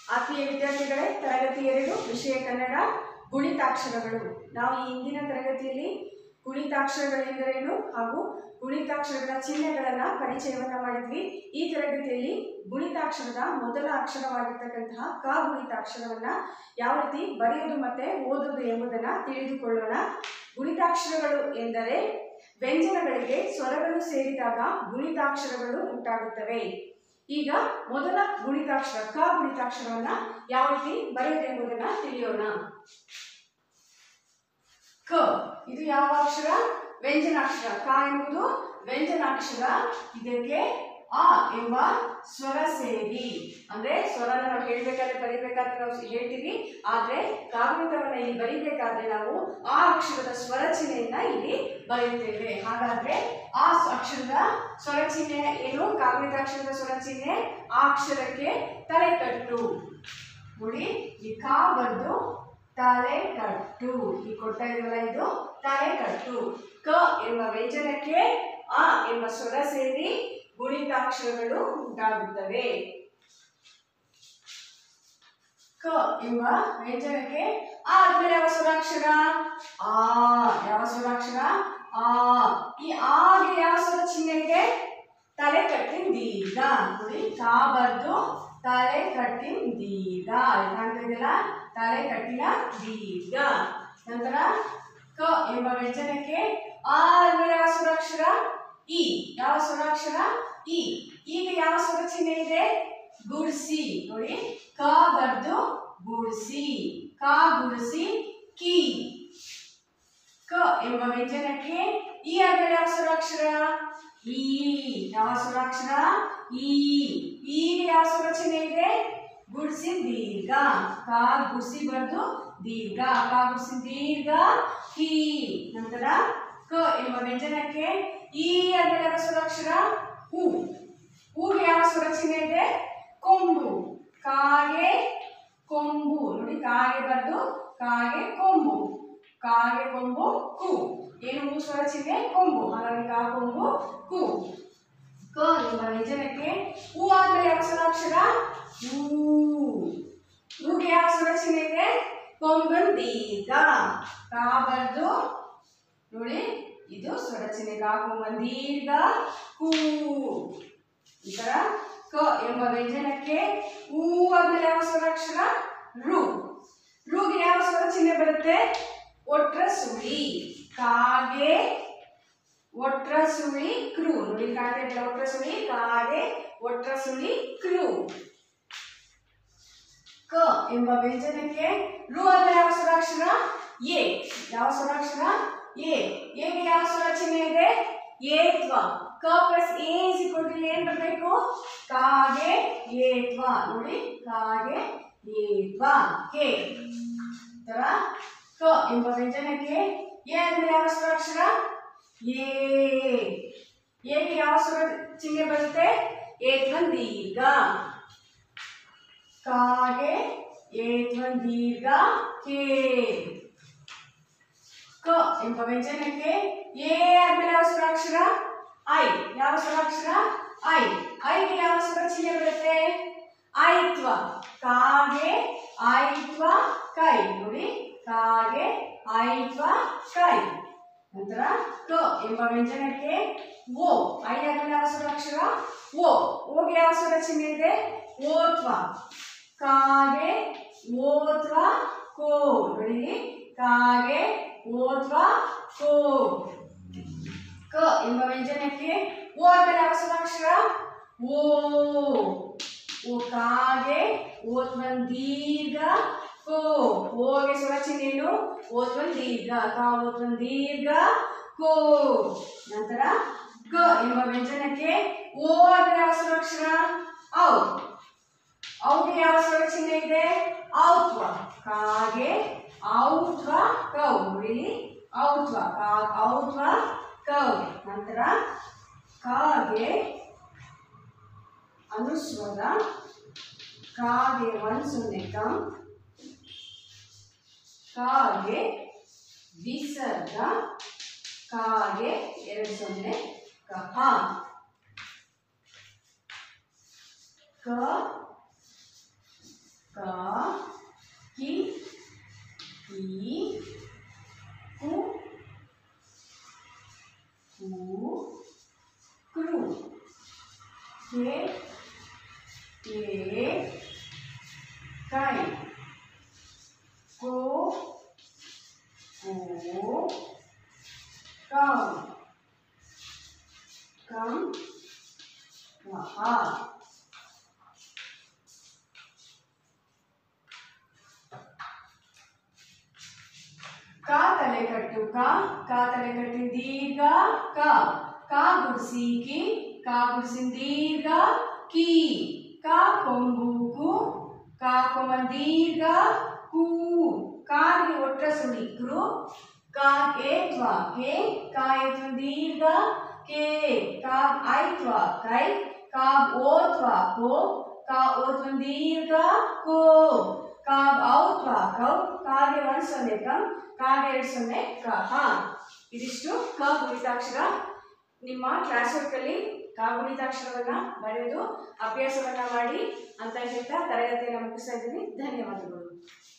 ಆತ್ಮೀಯ ವಿದ್ಯಾರ್ಥಿಗಳೇ ತರಗತಿ ಎರಡು ವಿಷಯ ಕನ್ನಡ ಗುಣಿತಾಕ್ಷರಗಳು ನಾವು ಈ ಹಿಂದಿನ ತರಗತಿಯಲ್ಲಿ ಗುಣಿತಾಕ್ಷರಗಳೆಂದರೇನು ಹಾಗೂ ಗುಣಿತಾಕ್ಷರಗಳ ಚಿಹ್ನೆಗಳನ್ನ ಪರಿಚಯವನ್ನ ಮಾಡಿದ್ವಿ ಈ ತರಗತಿಯಲ್ಲಿ ಗುಣಿತಾಕ್ಷರದ ಮೊದಲ ಅಕ್ಷರವಾಗಿರ್ತಕ್ಕಂತಹ ಕ ಗುಣಿತಾಕ್ಷರವನ್ನ ಯಾವ ರೀತಿ ಬರೆಯುವುದು ಮತ್ತೆ ಓದುವುದು ಎಂಬುದನ್ನ ತಿಳಿದುಕೊಳ್ಳೋಣ ಗುಣಿತಾಕ್ಷರಗಳು ಎಂದರೆ ವ್ಯಂಜನಗಳಿಗೆ ಸ್ವರಗಳು ಸೇರಿದಾಗ ಗುಣಿತಾಕ್ಷರಗಳು ಉಂಟಾಗುತ್ತವೆ ಈಗ ಮೊದಲ ಗುಣಿತಾಕ್ಷರ ಕ ಗುಣಿತಾಕ್ಷರವನ್ನ ಯಾವ ರೀತಿ ಬರೆಯುವುದು ಎಂಬುದನ್ನ ತಿಳಿಯೋಣ ಕ ಇದು ಯಾವ ಅಕ್ಷರ ವ್ಯಂಜನಾಕ್ಷರ ಕ ಎಂಬುದು ವ್ಯಂಜನಾಕ್ಷರ ಇದಕ್ಕೆ ಆ ಎಂಬ ಸ್ವರ ಸೇರಿ ಅಂದ್ರೆ ಸ್ವರನ ನಾವು ಹೇಳ್ಬೇಕಾದ್ರೆ ಬರಿಬೇಕಾದ್ರೆ ನಾವು ಹೇಳ್ತೀವಿ ಆದ್ರೆ ಕಾಗುಣಿತವನ್ನ ಇಲ್ಲಿ ಬರಿಬೇಕಾದ್ರೆ ನಾವು ಆ ಅಕ್ಷರದ ಸ್ವರ ಚಿಹ್ನೆಯನ್ನ ಇಲ್ಲಿ ಬರೆಯುತ್ತೇವೆ ಹಾಗಾದ್ರೆ ಆ ಸ್- ಅಕ್ಷರದ ಸ್ವರ ಚಿಹ್ನೆ ಏನು ಕಾಗುಣಿತಾಕ್ಷರದ ಸ್ವರ ಚಿಹ್ನೆ ಆ ಅಕ್ಷರಕ್ಕೆ ತಲೆ ಕಟ್ಟು ನೋಡಿ ಈ ಕಾ ಬಂದು ತಲೆ ಕಟ್ಟು ಈ ಕೊಡ್ತಾ ಇದೀವಲ್ಲ ಇದು ತಲೆ ಕಟ್ಟು ಕ ಎಂಬ ವ್ಯಂಜನಕ್ಕೆ ಆ ಎಂಬ ಸ್ವರ ಸೇರಿ ಗುಣಿತಾಕ್ಷರಗಳು ಉಂಟಾಗುತ್ತವೆ ಕ ಎಂಬ ವ್ಯಂಜನಕ್ಕೆ ಆ ಆದ್ಮೇಲೆ ಯಾವ ಸ್ವರಾಕ್ಷರ ಆ ಯಾವ ಸ್ವರಾಕ್ಷರ ಆ ಈ ಆಗೆ ಯಾವ ಸ್ವರ ಚಿಹ್ನೆ ಇದೆ ತಲೆ ಕಟ್ಟಿನ ದೀರ್ಘ ನೋಡಿ ಕಾ ಬರ್ದು ತಲೆ ಕಟ್ಟಿನ ದೀರ್ಘ ಇಲ್ಲಿ ಕಾಣ್ತಾ ಇದೆಯಲ್ಲ ತಲೆ ಕಟ್ಟಿನ ದೀರ್ಘ ನಂತರ ಕ ಎಂಬ ವ್ಯಂಜನಕ್ಕೆ ಆ ಆದ್ಮೇಲೆ ಯಾವ ಸ್ವರಾಕ್ಷರ ಇ ಯಾವ ಸ್ವರಾಕ್ಷರ ಇ ಈಗ ಯಾವ ಸ್ವರ ಚಿಹ್ನೆ ಇದೆ ಗುಡ್ಸಿ ನೋಡಿ ಕ ಬರ್ದು ಗುಡ್ಸಿ ಕ ಗುಡ್ಸಿ ಕಿ ಕ ಎಂಬ ವ್ಯಂಜನಕ್ಕೆ ಈ ಆದ್ಮೇಲೆ ಯಾವ ಸ್ವರಾಕ್ಷರ ಈ ಯಾವ ಸ್ವರಾಕ್ಷರ ಈ ಈಗ ಯಾವ ಸ್ವರ ಚಿಹ್ನೆ ಇದೆ ಗುಡ್ಸಿ ದೀರ್ಘ ಕ ಗುಡ್ಸಿ ಬರ್ದು ದೀರ್ಘ ಕ ಗುಡ್ಸಿ ದೀರ್ಘ ಕಿ ನಂತರ ಕ ಎಂಬ ವ್ಯಂಜನಕ್ಕೆ ಈ ಆದ್ಮೇಲೆ ಯಾವ ಸ್ವರಾಕ್ಷರ ಹೂ ಹೂಗೆ ಯಾವ ಸ್ವರ ಚಿಹ್ನೆ ಇದೆ ಕೊಂಬು ಕಾಗೆ ಕೊಂಬು ನೋಡಿ ಕಾಗೆ ಬರ್ದು ಕಾಗೆ ಕೊಂಬು ಕಾಗೆ ಕೊಂಬು ಕು ಏನು ಹೂ ಸ್ವರ ಚಿಹ್ನೆ ಕೊಂಬು ಹಾಗಾಗಿ ಕಾ ಕೊಂಬು ಕು ಕ ಎಂಬ ವ್ಯಂಜನಕ್ಕೆ ಹೂ ಆದ್ಮೇಲೆ ಯಾವ ಸ್ವರಾಕ್ಷರ ಹೂ ಹೂಗೆ ಯಾವ ಸ್ವರ ಚಿಹ್ನೆ ಇದೆ ಕೊಂಬನ್ ದೀರ್ಘ ಕಾ ಬರ್ದು ನೋಡಿ ಇದು ಸ್ವರ ಚಿಹ್ನೆ ಕಾ ಕೊಂಬನ್ ದೀರ್ಘ ಕೂ ಈ ತರ ಕ ಎಂಬ ವ್ಯಂಜನಕ್ಕೆ ಹೂ ಆದ್ಮೇಲೆ ಯಾವ ಸ್ವರಾಕ್ಷರ ರು ರುಗೆ ಯಾವ ಸ್ವರ ಚಿಹ್ನೆ ಬರುತ್ತೆ ಒಟ್ರ ಸುಳಿ ಕಾಗೆ ಒಟ್ರ ಸುಳಿ ಕ್ರೂ ನೋಡಿ ಕಾಣ್ತಾ ಇದೆಯಲ್ಲ ಒಟ್ರ ಸುಳಿ ಕಾಗೆ ಒಟ್ರ ಸುಳಿ ಕ್ರೂ ಕ ಎಂಬ ವ್ಯಂಜನಕ್ಕೆ ರು ಆದ್ಮೇಲೆ ಯಾವ ಸ್ವರಾಕ್ಷರ ಎ ಯಾವ ಸ್ವರಾಕ್ಷರ ಎ ಎಗೆ ಯಾವ ಸ್ವರ ಚಿಹ್ನೆ ಇದೆ ಏತ್ವ ಕ plus A is equal to ಏನ್ ಬರಬೇಕು ಕಾಗೆ ಏತ್ವ ನೋಡಿ ಕಾಗೆ ಏತ್ವ ಕೆ ತರ ಕ ಎಂಬ ವ್ಯಂಜನಕ್ಕೆ ಎ ಆದ್ಮೇಲೆ ಯಾವ ಸ್ವರಾಕ್ಷರ ಎ ಎಗೆ ಯಾವ ಸ್ವರ ಚಿಹ್ನೆ ಬರುತ್ತೆ ಏತ್ವನ್ ದೀರ್ಘ ಕಾಗೆ ಏತ್ವನ್ ದೀರ್ಘ ಕೆ ಕ ಎಂಬ ವ್ಯಂಜನಕ್ಕೆ ಎ ಆದ್ಮೇಲೆ ಯಾವ ಸ್ವರಾಕ್ಷರ ಐ ಯಾವ ಸ್ವರಾಕ್ಷರ ಐ ಐಗೆ ಯಾವ ಸ್ವರ ಚಿಹ್ನೆ ಬರುತ್ತೆ ಐತ್ವ ಕಾಗೆ ಐತ್ವ ಕೈ ನೋಡಿ ಕಾಗೆ ಐತ್ವ ಕೈ ನಂತರ ಕ ಎಂಬ ವ್ಯಂಜನಕ್ಕೆ ಓ ಐ ಆದ್ಮೇಲೆ ಯಾವ ಸ್ವರಾಕ್ಷರ ಓ ಓಗೆ ಯಾವ ಸ್ವರ ಚಿಹ್ನೆ ಇದೆ ಓತ್ವ ಕಾಗೆ ಓತ್ವ ಕೋ ನೋಡಿ ಕಾಗೆ ಓತ್ವ ಕೋ ಕ ಎಂಬ ವ್ಯಂಜನಕ್ಕೆ ಓ ಆದ್ಮೇಲೆ ಯಾವ ಸ್ವರಾಕ್ಷರ ಓ ಓ ಕಾಗೆ ಓತ್ವನ್ ದೀರ್ಘ ಕೋ ಓಗೆ ಸ್ವರ ಚಿಹ್ನೆ ಏನು ಓತ್ವನ್ ದೀರ್ಘ ಕಾ ಓತ್ವನ್ ದೀರ್ಘ ಕೋ ನಂತರ ಕ ಎಂಬ ವ್ಯಂಜನಕ್ಕೆ ಓ ಆದ್ಮೇಲೆ ಯಾವ ಸ್ವರಾಕ್ಷರ ಔ ಔಗೆ ಯಾವ ಸ್ವರ ಚಿಹ್ನೆ ಇದೆ ಔತ್ವ ಕಾಗೆ ಔತ್ವ ಕೌ ನೋಡಿ ಔತ್ವ ಕಾ ಔತ್ವ ಕೌ ನಂತರ ಕಾಗೆ ಅನುಸ್ವರ ಕಾಗೆ ಒಂದು ಸೊನ್ನೆ ಕಂ ಕಾಗೆ ವಿಸರ್ಗ ಕಾಗೆ ಎರಡು ಸೊನ್ನೆ ಕಹ ಕ ಕ ಕ ಕಿ ಕಿ ಕು ಕು ಕ್ರು ಕೆ ಕೆ ಕೈ ಕೋ ಕೋ ಕಂ ಕಂ ಕಹ ಕಾ ತಲೆ ಕಟ್ಟು ಕಾ ಕಾ ತಲೆ ಕಟ್ಟಿ ದೀರ್ಘ ಕ ಕಾ ಗುಡ್ಸಿ ಕಿ ಕಾ ಗುಡ್ಸಿನ ದೀರ್ಘ ಕಿ ಕಾ ಕೊಂಬು ಕು ಕಾ ಕೊಂಬ ದೀರ್ಘ ಕು ಕಾಗೆ ಒಟ್ಟ ಸುಳಿಕ್ರು ಕಾ ಏತ್ವ ಕೆ ಕಾ ಏತ್ವ ದೀರ್ಘ ಕೆ ಕಾ ಐತ್ವ ಕೈ ಕಾ ಓತ್ವ ಕೋ ಕಾ ಓತ್ವ ದೀರ್ಘ ಕೋ ಕಾ ಔತ್ವ ಕೌ ಕಾಗೆ ಒಂದು ಸೊನ್ನೆ ಕಂ ಕಾಗೆ ಎರಡು ಸೊನ್ನೆ ಕ ಹಾ ಇದಿಷ್ಟು ಕ ಗುಣಿತಾಕ್ಷರ ನಿಮ್ಮ ಕ್ಲಾಸ್ ವರ್ಕಲ್ಲಿ ಕ ಗುಣಿತಾಕ್ಷರವನ್ನ ಬರೆದು ಅಭ್ಯಾಸವನ್ನ ಮಾಡಿ ಅಂತ ಹೇಳ್ತಾ ತರಗತಿಯನ್ನು ಮುಗಿಸ್ತಾ ಇದ್ದೀನಿ ಧನ್ಯವಾದಗಳು